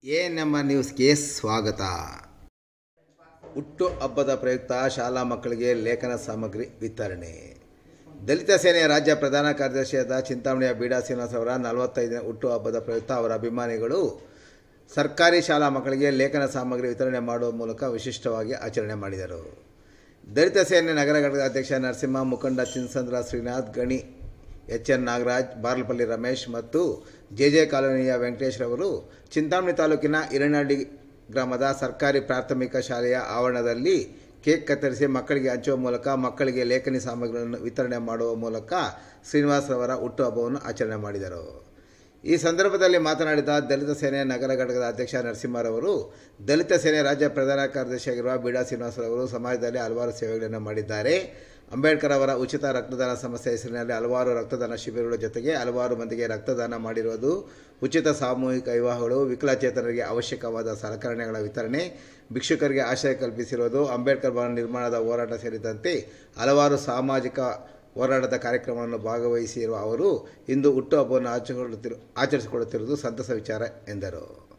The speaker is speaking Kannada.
ಎ ನಮ್ಮ ನ್ಯೂಸ್ಗೆ ಸ್ವಾಗತ ಹುಟ್ಟು ಹಬ್ಬದ ಪ್ರಯುಕ್ತ ಶಾಲಾ ಮಕ್ಕಳಿಗೆ ಲೇಖನ ಸಾಮಗ್ರಿ ವಿತರಣೆ ದಲಿತ ಸೇನೆಯ ರಾಜ್ಯ ಪ್ರಧಾನ ಕಾರ್ಯದರ್ಶಿಯಾದ ಚಿಂತಾಮಣಿಯ ಬೀಡಾ ಶ್ರೀನಿವಾಸ್ ಅವರ ನಲವತ್ತೈದನೇ ಹುಟ್ಟು ಹಬ್ಬದ ಪ್ರಯುಕ್ತ ಅವರ ಅಭಿಮಾನಿಗಳು ಸರ್ಕಾರಿ ಶಾಲಾ ಮಕ್ಕಳಿಗೆ ಲೇಖನ ಸಾಮಗ್ರಿ ವಿತರಣೆ ಮಾಡುವ ಮೂಲಕ ವಿಶಿಷ್ಟವಾಗಿ ಆಚರಣೆ ಮಾಡಿದರು ದಲಿತ ಸೇನೆ ನಗರ ಘಟಕದ ಅಧ್ಯಕ್ಷ ನರಸಿಂಹ ಮುಖಂಡ ಚಿನ್ಸಂದ್ರ ಶ್ರೀನಾಥ್ ಗಣಿ ಎಚ್ ಎನ್ ನಾಗರಾಜ್ ಬಾರ್ಲಪಲ್ಲಿ ರಮೇಶ್ ಮತ್ತು ಜೆ ಜೆ ಕಾಲೋನಿಯ ವೆಂಕಟೇಶ್ರವರು ಚಿಂತಾಮಣಿ ತಾಲೂಕಿನ ಇರನಹಳ್ಳಿ ಗ್ರಾಮದ ಸರ್ಕಾರಿ ಪ್ರಾಥಮಿಕ ಶಾಲೆಯ ಆವರಣದಲ್ಲಿ ಕೇಕ್ ಕತ್ತರಿಸಿ ಮಕ್ಕಳಿಗೆ ಹಂಚುವ ಮೂಲಕ ಮಕ್ಕಳಿಗೆ ಲೇಖನಿ ಸಾಮಗ್ರಿಗಳನ್ನು ವಿತರಣೆ ಮಾಡುವ ಮೂಲಕ ಶ್ರೀನಿವಾಸರವರ ಹುಟ್ಟುಹಬ್ಬವನ್ನು ಆಚರಣೆ ಮಾಡಿದರು ಈ ಸಂದರ್ಭದಲ್ಲಿ ಮಾತನಾಡಿದ ದಲಿತ ಸೇನೆ ನಗರ ಘಟಕದ ಅಧ್ಯಕ್ಷ ನರಸಿಂಹರವರು ದಲಿತ ಸೇನೆ ರಾಜ್ಯ ಪ್ರಧಾನ ಕಾರ್ಯದರ್ಶಿಯಾಗಿರುವ ಬೀಡಾ ಶ್ರೀನಿವಾಸರವರು ಸಮಾಜದಲ್ಲಿ ಹಲವಾರು ಸೇವೆಗಳನ್ನು ಮಾಡಿದ್ದಾರೆ ಅಂಬೇಡ್ಕರ್ ಅವರ ಉಚಿತ ರಕ್ತದಾನ ಸಂಸ್ಥೆ ಹೆಸರಿನಲ್ಲಿ ಹಲವಾರು ರಕ್ತದಾನ ಶಿಬಿರಗಳ ಜೊತೆಗೆ ಹಲವಾರು ಮಂದಿಗೆ ರಕ್ತದಾನ ಮಾಡಿರುವುದು ಉಚಿತ ಸಾಮೂಹಿಕ ವಿವಾಹಗಳು ವಿಕಲಚೇತನರಿಗೆ ಅವಶ್ಯಕವಾದ ಸಲಕರಣೆಗಳ ವಿತರಣೆ ಭಿಕ್ಷುಕರಿಗೆ ಆಶ್ರಯ ಕಲ್ಪಿಸಿರುವುದು ಅಂಬೇಡ್ಕರ್ ಭವನ ನಿರ್ಮಾಣದ ಹೋರಾಟ ಸೇರಿದಂತೆ ಹಲವಾರು ಸಾಮಾಜಿಕ ಹೋರಾಟದ ಕಾರ್ಯಕ್ರಮವನ್ನು ಭಾಗವಹಿಸಿರುವ ಅವರು ಇಂದು ಹುಟ್ಟುಹಬ್ಬವನ್ನು ಆಚರಿಸಿಕೊಳ್ಳುತ್ತಿರು ಆಚರಿಸಿಕೊಳ್ಳುತ್ತಿರುವುದು ಸಂತಸ ವಿಚಾರ ಎಂದರು